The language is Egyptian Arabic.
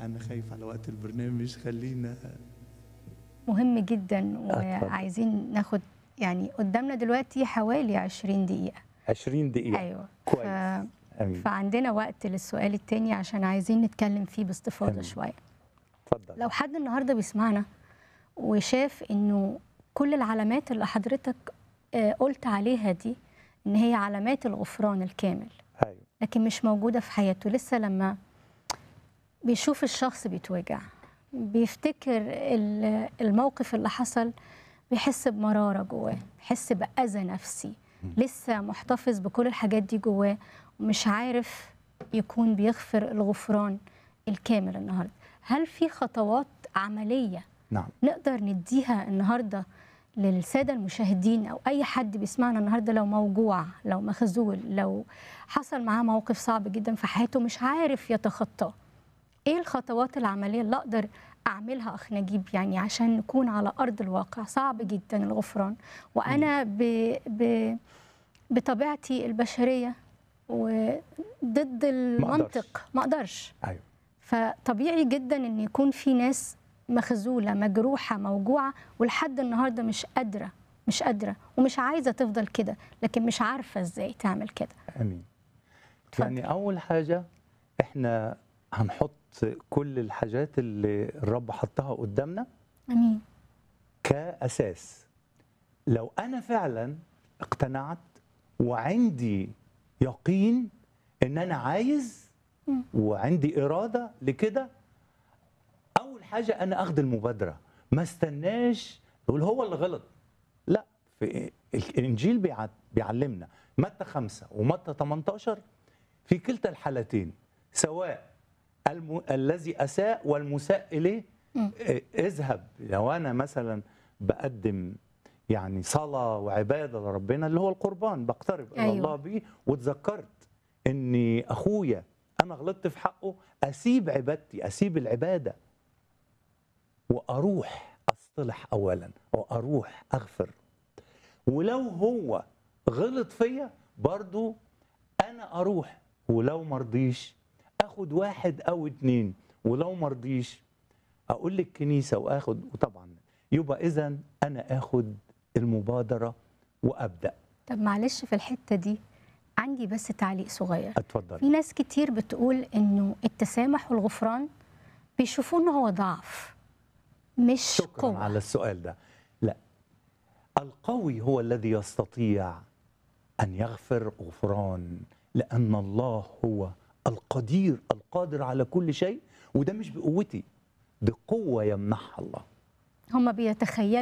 انا خايف على وقت البرنامج خلينا مهم جدا اتفضل. وعايزين ناخد يعني قدامنا دلوقتي حوالي 20 دقيقة 20 دقيقة أيوة كويس. ف... امين فعندنا وقت للسؤال التاني عشان عايزين نتكلم فيه باستفاضة أمين. شوية اتفضل لو حد النهاردة بيسمعنا وشاف إنه كل العلامات اللي حضرتك آه، قلت عليها دي إن هي علامات الغفران الكامل ايوه لكن مش موجودة في حياته لسه لما بيشوف الشخص بيتوجع بيفتكر ال- الموقف اللي حصل بيحس بمرارة جواه بيحس بأذى نفسي لسه محتفظ بكل الحاجات دي جواه ومش عارف يكون بيغفر الغفران الكامل النهاردة هل في خطوات عملية نعم نقدر نديها النهارده للساده المشاهدين او اي حد بيسمعنا النهارده لو موجوع لو مخزول لو حصل معاه موقف صعب جدا في حياته مش عارف يتخطاه ايه الخطوات العمليه اللي اقدر اعملها اخ نجيب يعني عشان نكون على ارض الواقع صعب جدا الغفران وانا ب... ب... بطبيعتي البشريه وضد المنطق ما اقدرش ايوه فطبيعي جدا ان يكون في ناس مخزوله مجروحه موجوعه ولحد النهارده مش قادره مش قادره ومش عايزه تفضل كده لكن مش عارفه ازاي تعمل كده امين اتفضل. يعني اول حاجه احنا هنحط كل الحاجات اللي الرب حطها قدامنا امين كاساس لو انا فعلا اقتنعت وعندي يقين ان انا عايز مم. وعندي اراده لكده اول حاجه انا اخد المبادره ما استناش يقول هو اللي غلط لا في الانجيل بيع- بيعلمنا متى خمسة ومتى 18 في كلتا الحالتين سواء الم... الذي اساء والمساء اليه مم. إيه، اذهب لو انا مثلا بقدم يعني صلاه وعباده لربنا اللي هو القربان بقترب الى أيوة. الله بيه واتذكرت اني اخويا انا غلطت في حقه اسيب عبادتي اسيب العباده واروح اصطلح اولا واروح اغفر ولو هو غلط فيا برضو انا اروح ولو مرضيش اخد واحد او اتنين ولو مرضيش اقول للكنيسه واخد وطبعا يبقى اذا انا اخد المبادره وابدا طب معلش في الحته دي عندي بس تعليق صغير في اتفضل ناس كتير بتقول انه التسامح والغفران بيشوفوه انه هو ضعف مش شكرا قوه على السؤال ده لا القوي هو الذي يستطيع ان يغفر غفران لان الله هو القدير القادر على كل شيء وده مش بقوتي بقوه يمنحها الله هم بيتخيلوا